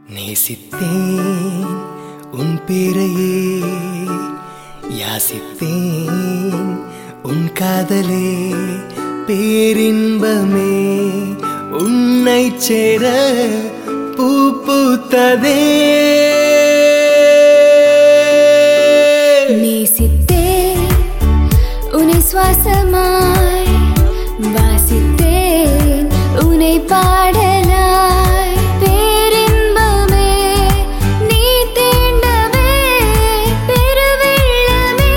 நேசித்தேன் உன் பேரையே யாசித்தேன் உன் காதலே பேரின்பமே உன்னை சேர பூ பூத்ததே நேசித்தேன் உன்னை சுவாசமாய் வாசித்தேன் உன்னை பாடலாய் பேரின்பமே நீ தீண்டவே பெருவெள்ளமே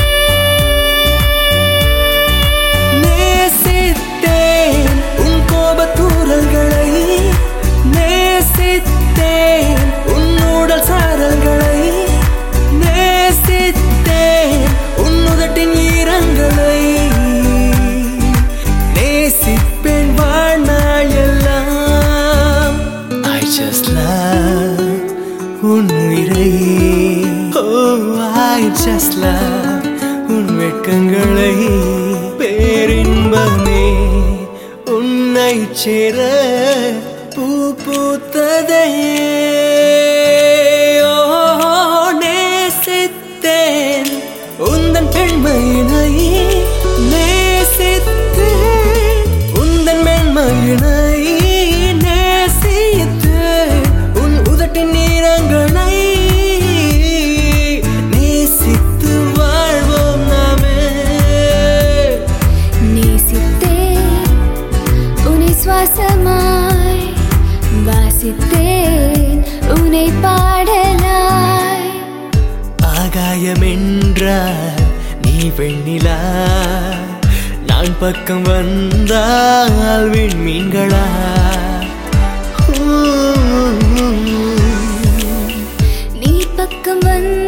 நேசித்தேன் உன் கோபத்தூரல்களை நேசித்தேன் உன் உடல் சாரல்களை நேசித்தேன் உன் உதட்டின் ஈரங்களை நேசிப்பேன் வாழ்நாள் எல்லாம் I just love உன் உயிரை Oh I just love உன் வெட்கங்களை பேரின்பமே உன்னை சேர பூ பூத்ததே ஓ, நேசித்தேன் உந்தன் பெண்மையினை நேசித்தேன் உந்தன் மென்மையினை நேசித்தேன் உன் உதட்டின் நீரங்களை நேசித்து வாழ்வோம் நாமே நேசித்தேன் உன்னை சுவாசமாய் வாசித்தேன் உன்னை பாடலாய் ஆகாயமென்றால் நீ வெண்ணிலா நான் பக்கம் வந்தால் விண்மீன்களா நீ பக்கம் வந்து